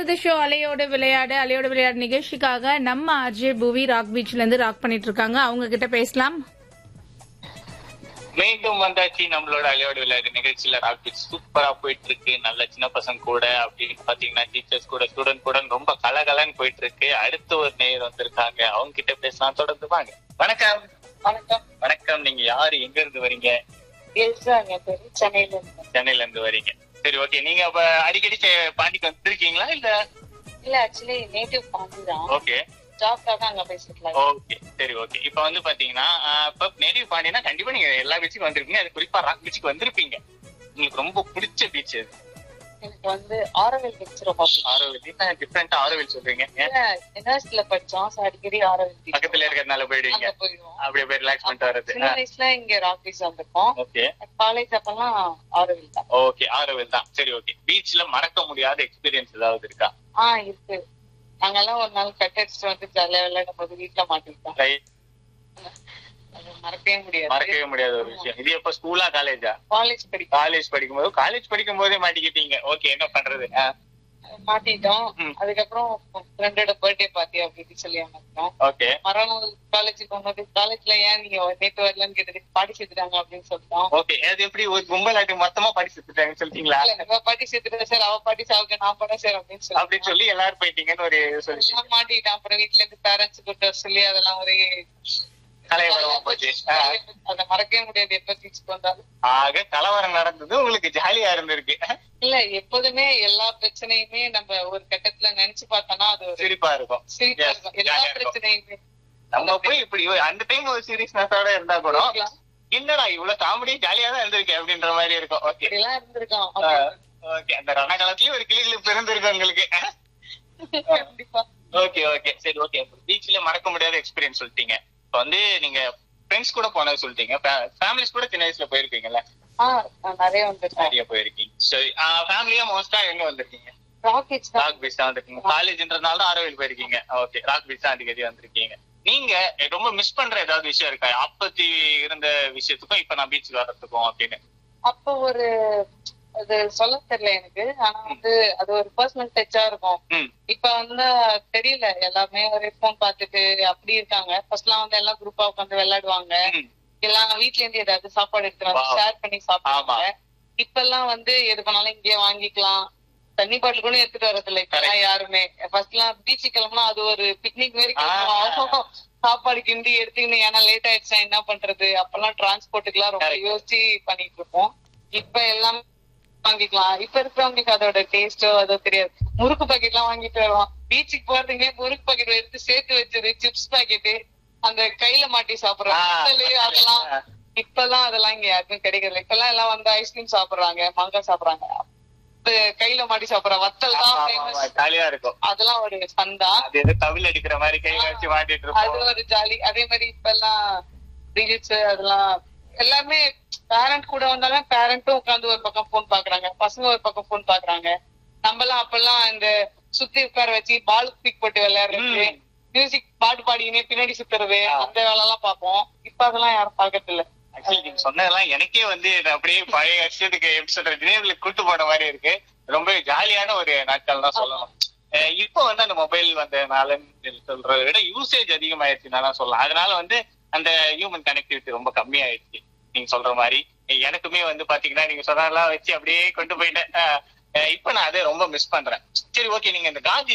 The show அலையோட விளையாடு அலையோட விளையாடு நிகழ்ச்சிக்காக நம்ம ஆர்ஜே புவி ராக் பீச்ல இருந்து ராக் பண்ணிட்டு இருக்காங்க அவங்க கிட்ட பேசலாம் மீண்டும் வந்தாச்சு நம்மளோட அலையோட விளையாடு நிகழ்ச்சியில ராக்கெட் சூப்பரா போயிட்டு இருக்கு நல்ல சின்ன பசங்க கூட அப்படின்னு பாத்தீங்கன்னா டீச்சர்ஸ் கூட ஸ்டூடெண்ட் கூட ரொம்ப கலகலன்னு போயிட்டு இருக்கு அடுத்து ஒரு நேயர் வந்திருக்காங்க அவங்க கிட்ட பேசலாம் தொடர்ந்து வாங்க வணக்கம் வணக்கம் வணக்கம் நீங்க யாரு எங்க இருந்து வரீங்க எல்சாங்க பேரு சென்னையில இருந்து சென்னையில இருந்து வரீங்க சரி ஓகே நீங்க அப்ப அடிக்கடி செ- பாண்டிக்கு வந்திருக்கீங்களா இல்ல இல்ல ஆக்சுவலி நேட்டிவ் பாண்டி தான் ஓகே ஜாப்காக அங்க பேசிக்கலாம் ஓகே சரி ஓகே இப்ப வந்து பாத்தீங்கன்னா ஆஹ், இப்ப நேட்டிவ் பாண்டினா கண்டிப்பா நீங்க எல்லா பீச்சுக்கும் வந்திருப்பீங்க அது குறிப்பா ராக் பீச்சுக்கு வந்திருப்பீங்க உங்களுக்கு ரொம்ப பிடிச்ச பீச் அது எனக்கு வந்து ஆரோவில் பீச் ரொம்ப பிடிக்கும். ஆரோவில் டிஃப்ரெண்டா ஆரோவில் சொல்றீங்க ஏன்? இல்ல யூனிவர்சிட்டியில படிச்சோம் so அடிக்கடி ஆரோவில் பீச் பக்கத்துல இருக்கிறதுனால போயிடுவீங்க அங்க போயிடுவோம் அப்படியே போய் ரிலாக்ஸ் பண்ணிட்டு வர்றது சின்ன வயசுல இங்க ராக் பீச் வந்திருக்கோம் ஓகே காலேஜ் அப்பெல்லாம் ஆரோவில் தான் ஓகே ஆரோவில் தான் சரி ஓகே பீச்ல மறக்க முடியாத எக்ஸ்பீரியன்ஸ் ஏதாவது இருக்கா ஆ இருக்கு நாங்கெல்லாம் ஒரு நாள் கட் அடிச்சுட்டு வந்து ஜாலியா விளையாடும் போது வீட்டுல மாட்டிருக்கோம் Right. அது மறக்கவே முடியாது மறக்கவே முடியாத ஒரு விஷயம் இது எப்ப ஸ்கூலா காலேஜா காலேஜ் படிக்கும் காலேஜ் படிக்கும்போது காலேஜ் படிக்கும் போதே மாட்டிக்கிட்டீங்க ஓகே என்ன பண்றது ஆ, மாட்டிட்டோம் ம். அதுக்கப்புறம் ஃப்ரெண்டோட பர்த்டே பார்ட்டி அப்படின்னு சொல்லி அமர்த்தோம் ஓகே மறுநாள் காலேஜுக்கு போகும்போது காலேஜ்ல ஏன் நீங்க நேத்து வரலன்னு கேட்டதுக்கு பாட்டி சேர்த்துட்டாங்க அப்படின்னு சொல்லிட்டோம் ஓகே அது எப்படி ஒரு கும்பலாட்டி மொத்தமா படிச்சுட்டாங்கன்னு சொல்லிட்டீங்களா இல்ல, இவ பாட்டி சேர்த்துட்டா சார் அவ பாட்டி சாவுக்கு நான் பண்ண சார் அப்படின்னு சொல்லி அப்படின்னு சொல்லி எல்லாரும் போயிட்டீங்கன்னு ஒரு சொல்லிட்டீங்க எல்லாம் மாட்டிக்கிட்டேன் அப்புறம் வீட்டுல இருந்து பேரண்ட்ஸ் கூட்டு வர சொல்லி அதெல்லாம் ஒரு கலைவரமா போச்சு ஆ. அதை மறக்கவே முடியாது எப்ப டீச்சுக்கு வந்தாலும் ஆக கலவரம் நடந்தது உங்களுக்கு ஜாலியா இருந்திருக்கு இல்ல எப்போதுமே எல்லா பிரச்சனையுமே நம்ம ஒரு கட்டத்துல நினைச்சு பார்த்தோம்னா அது ஒரு சிரிப்பா இருக்கும் சிரிப்பா Yes, இருக்கும் எல்லா jolly ஆ இருக்கும். பிரச்சனையுமே நம்ம போய் இப்படி அந்த டைம் ஒரு சீரியஸ்னஸோட இருந்தா கூட இருக்கலாம். என்னடா இவ்வளவு காமெடி ஜாலியா தான் இருந்திருக்கு அப்படின்ற மாதிரி இருக்கும் ஓகே இப்படிலாம் இருந்திருக்கோம் ஓகே அந்த ரணகாலத்திலயும் ஒரு கிளிகளுக்கு பிறந்திருக்கு உங்களுக்கு கண்டிப்பா ஓகே ஓகே சரி ஓகே பீச்ல மறக்க முடியாத எக்ஸ்பீரியன்ஸ் சொல்லிட்டீங்க இப்ப வந்து நீங்க ஃப்ரெண்ட்ஸ் கூட போனது சொல்லிட்டீங்க ஃபேமிலிஸ் கூட சின்ன வயசுல போயிருப்பீங்கல்ல ஆஹ் நான் நிறைய வந்திருக்கேன் நிறைய போயிருக்கீங்க சரி ஃபேமிலியா மோஸ்டா எங்க வந்திருக்கீங்க ராக்கெட்ஸ் தான் ராக் பீச் தான் வந்திருக்கீங்க காலேஜ்ன்றதுனால தான் ஆரோவில் போயிருக்கீங்க ஓகே ராக் பீச் தான் அடிக்கடி வந்திருக்கீங்க நீங்க ரொம்ப மிஸ் பண்ற ஏதாவது விஷயம் இருக்கா அப்பத்தி இருந்த விஷயத்துக்கும் இப்ப நான் பீச்சுக்கு வர்றதுக்கும் அப்படின்னு அப்போ ஒரு அது சொல்ல தெரியல எனக்கு ஆனா வந்து அது ஒரு பர்சனல் டச்சா இருக்கும் ம் இப்ப வந்து தெரியல எல்லாமே ஒரே போன் பார்த்துட்டு அப்படி இருக்காங்க ஃபர்ஸ்ட்லாம் வந்து எல்லாம் குரூப்பா உட்காந்து விளையாடுவாங்க ம். எல்லாம் வீட்ல இருந்து ஏதாவது சாப்பாடு எடுத்து வந்து Wow. ஷேர் பண்ணி சாப்பிடுவாங்க இப்ப எல்லாம் வந்து எது பண்ணாலும் இங்கேயே வாங்கிக்கலாம் தண்ணி பாட்டில் கூட எடுத்துட்டு வரது இல்ல இப்பெல்லாம் யாருமே ஃபர்ஸ்ட் எல்லாம் பீச்சு கிளம்புனா அது ஒரு பிக்னிக் மாதிரி கிளம்புவோம் சாப்பாடு கிண்டி எடுத்துக்கின்னு ஏன்னா லேட் ஆயிடுச்சா என்ன பண்றது அப்பெல்லாம் டிரான்ஸ்போர்ட்டுக்கு எல்லாம் ரொம்ப Correct. யோசிச்சு பண்ணிட்டு இருப்போம் இப்ப எல்லாம் வாங்கிக்கலாம் இப்ப இருக்கிறவங்களுக்கு அதோட டேஸ்டோ அதோ தெரியாது முறுக்கு பாக்கெட் எல்லாம் வாங்கிட்டு வருவோம் பீச்சுக்கு போறதுங்களே முறுக்கு பாக்கெட் எடுத்து சேர்த்து வச்சது சிப்ஸ் பாக்கெட் அந்த கையில மாட்டி சாப்பிடுற ஆ. வத்தலு அதெல்லாம் இப்பெல்லாம் அதெல்லாம் இங்க யாருக்கும் கிடைக்கிறது இப்பெல்லாம் எல்லாம் வந்து ஐஸ்கிரீம் சாப்பிடுறாங்க மாங்காய் சாப்பிடுறாங்க இப்ப கையில மாட்டி சாப்பிடுற வத்தல் தான் famous. ஜாலியா இருக்கும் அதெல்லாம் ஒரு ஃபன் தான் அது எது தவில் அடிக்கிற மாதிரி கையில வச்சு மாட்டிட்டு அது இருப்போம் ஒரு ஜாலி அதே மாதிரி இப்ப எல்லாம் ரீல்ஸ் அதெல்லாம் எல்லாமே பேரண்ட் கூட வந்தாலும் பேரண்ட்டும் உட்காந்து ஒரு பக்கம் போன் பாக்குறாங்க பசங்க ஒரு பக்கம் போன் பாக்குறாங்க நம்ம எல்லாம் அப்பெல்லாம் இந்த சுத்தி உட்கார வச்சு பால் பிக் போட்டு விளையாடுறது ம். மியூசிக் பாட்டு பாடினே பின்னாடி சுத்துறது ஆ. அந்த வேலை எல்லாம் பார்ப்போம் இப்ப அதெல்லாம் யாரும் பாக்குறது இல்ல ஆக்சுவலி நீங்க சொன்னதெல்லாம் எனக்கே வந்து இது அப்படியே பழைய வருஷத்துக்கு எப்படி சொல்ற நினைவுல கூட்டு போன மாதிரி இருக்கு ரொம்ப ஜாலியான ஒரு நாட்கள் தான் சொல்லணும் அஹ் இப்போ வந்து அந்த மொபைல் வந்ததுனால சொல்றதை விட யூசேஜ் அதிகமாயிருச்சு தான் சொல்லலாம் அதனால வந்து அந்த ஹியூமன் கனெக்டிவிட்டி ரொம்ப கம்மியாயிடுச்சு நீங்க சொல்ற மாதிரி எனக்குமே வந்து பாத்தீங்கன்னா நீங்க சொன்னதெல்லாம் வச்சு அப்படியே கொண்டு போயிட்டேன் அஹ் அஹ் இப்போ நான் அதை ரொம்ப மிஸ் பண்றேன் சரி ஓகே நீங்க இந்த காந்தி